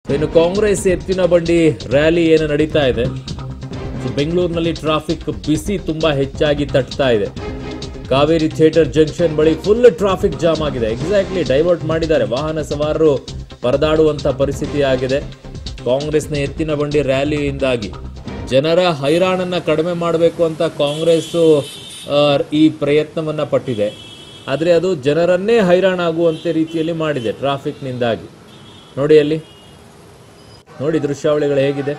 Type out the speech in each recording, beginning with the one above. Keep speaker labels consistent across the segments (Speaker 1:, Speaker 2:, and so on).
Speaker 1: ಇನ್ನು ಕಾಂಗ್ರೆಸ್ ಎತ್ತಿನ ಬಂಡಿ ರ್ಯಾಲಿ ಏನು ನಡೀತಾ ಇದೆ ಸೊ ಬೆಂಗಳೂರಿನಲ್ಲಿ ಟ್ರಾಫಿಕ್ ಬಿಸಿ ತುಂಬಾ ಹೆಚ್ಚಾಗಿ ತಟ್ತಾ ಇದೆ ಕಾವೇರಿ ಥಿಯೇಟರ್ ಜಂಕ್ಷನ್ ಬಳಿ ಫುಲ್ ಟ್ರಾಫಿಕ್ ಜಾಮ್ ಆಗಿದೆ ಎಕ್ಸಾಕ್ಟ್ಲಿ ಡೈವರ್ಟ್ ಮಾಡಿದ್ದಾರೆ ವಾಹನ ಸವಾರರು ಪರದಾಡುವಂತ ಪರಿಸ್ಥಿತಿ ಆಗಿದೆ ಕಾಂಗ್ರೆಸ್ನ ಎತ್ತಿನ ಬಂಡಿ ರ್ಯಾಲಿಯಿಂದಾಗಿ ಜನರ ಹೈರಾಣನ್ನ ಕಡಿಮೆ ಮಾಡಬೇಕು ಅಂತ ಕಾಂಗ್ರೆಸ್ ಈ ಪ್ರಯತ್ನವನ್ನ ಪಟ್ಟಿದೆ ಆದರೆ ಅದು ಜನರನ್ನೇ ಹೈರಾಣಾಗುವಂತೆ ರೀತಿಯಲ್ಲಿ ಮಾಡಿದೆ ಟ್ರಾಫಿಕ್ನಿಂದಾಗಿ ನೋಡಿ ಅಲ್ಲಿ ನೋಡಿ ದೃಶ್ಯಾವಳಿಗಳು ಹೇಗಿದೆ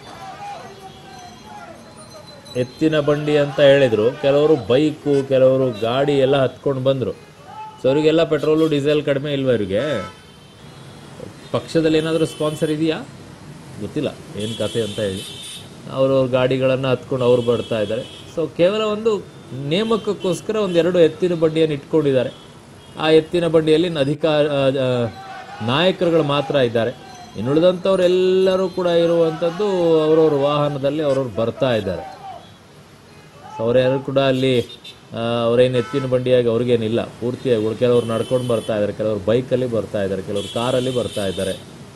Speaker 1: ಎತ್ತಿನ ಬಂಡಿ ಅಂತ ಹೇಳಿದ್ರು ಕೆಲವರು ಬೈಕು ಕೆಲವರು ಗಾಡಿ ಎಲ್ಲ ಹತ್ಕೊಂಡು ಬಂದರು ಸೊ ಅವರಿಗೆಲ್ಲ ಪೆಟ್ರೋಲು ಡೀಸೆಲ್ ಕಡಿಮೆ ಇಲ್ವಾ ಇವರಿಗೆ ಪಕ್ಷದಲ್ಲಿ ಏನಾದರೂ ಸ್ಪಾನ್ಸರ್ ಇದೆಯಾ ಗೊತ್ತಿಲ್ಲ ಏನು ಕತೆ ಅಂತ ಹೇಳಿ ಅವ್ರವ್ರ ಗಾಡಿಗಳನ್ನು ಹತ್ಕೊಂಡು ಅವ್ರು ಬರ್ತಾ ಇದ್ದಾರೆ ಸೊ ಕೇವಲ ಒಂದು ನೇಮಕಕ್ಕೋಸ್ಕರ ಒಂದೆರಡು ಎತ್ತಿನ ಬಂಡಿಯನ್ನು ಇಟ್ಕೊಂಡಿದ್ದಾರೆ ಆ ಎತ್ತಿನ ಬಂಡಿಯಲ್ಲಿ ಅಧಿಕಾರ ಆ, ಆ, ನಾಯಕರುಗಳು ಮಾತ್ರ ಇದ್ದಾರೆ ಇನ್ನುಳಿದಂಥವ್ರೆಲ್ಲರೂ ಕೂಡ ಇರುವಂಥದ್ದು ಅವ್ರವ್ರ ವಾಹನದಲ್ಲಿ ಅವ್ರವ್ರು ಬರ್ತಾ ಇದ್ದಾರೆ ಸೊ ಅವರ್ಯಾರು ಕೂಡ ಅಲ್ಲಿ ಆ, ಅವ್ರೇನು ಎತ್ತಿನ ಬಂಡಿಯಾಗಿ ಅವ್ರಿಗೇನಿಲ್ಲ ಪೂರ್ತಿಯಾಗಿ ಉಳ್- ಕೆಲವ್ರು ನಡ್ಕೊಂಡು ಬರ್ತಾ ಇದ್ದಾರೆ ಕೆಲವರು ಬೈಕಲ್ಲಿ ಬರ್ತಾ ಇದ್ದಾರೆ ಕೆಲವರು ಕಾರಲ್ಲಿ ಬರ್ತಾ ಇದ್ದಾರೆ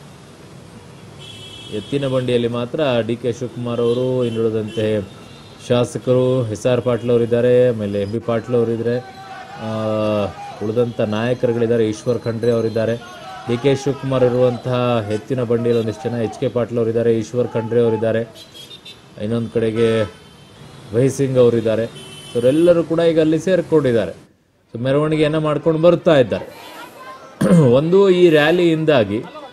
Speaker 1: ಎತ್ತಿನ ಬಂಡಿಯಲ್ಲಿ ಮಾತ್ರ ಡಿ ಕೆ ಶಿವಕುಮಾರ್ ಅವರು ಇನ್ನುಳಿದಂತೆ ಶಾಸಕರು ಎಸ್ ಆರ್ ಪಾಟೀಲ್ ಅವರಿದ್ದಾರೆ ಆಮೇಲೆ ಎಂ ಬಿ ಪಾಟೀಲ್ ಅವರಿದ್ದಾರೆ ಉಳಿದಂಥ ನಾಯಕರುಗಳಿದ್ದಾರೆ ಈಶ್ವರ್ ಖಂಡ್ರೆ ಅವರಿದ್ದಾರೆ ಡಿ ಕೆ ಶಿವಕುಮಾರ್ ಇರುವಂತಹ ಎತ್ತಿನ ಬಂಡಿಯಲ್ಲಿ ಒಂದಿಷ್ಟು ಜನ ಎಚ್ ಕೆ ಪಾಟೀಲ್ ಅವರಿದ್ದಾರೆ ಈಶ್ವರ್ ಖಂಡ್ರೆ ಅವರಿದ್ದಾರೆ ಇನ್ನೊಂದು ಕಡೆಗೆ ವಹಿ ಸಿಂಗ್ ಅವರಿದ್ದಾರೆ ಸೊ ಅವರೆಲ್ಲರೂ ಕೂಡ ಈಗ ಅಲ್ಲಿ ಸೇರ್ಕೊಂಡಿದ್ದಾರೆ ಸೊ ಮೆರವಣಿಗೆಯನ್ನು ಮಾಡ್ಕೊಂಡು ಬರ್ತಾ ಇದ್ದಾರೆ ಒಂದು ಈ ರ್ಯಾಲಿಯಿಂದಾಗಿ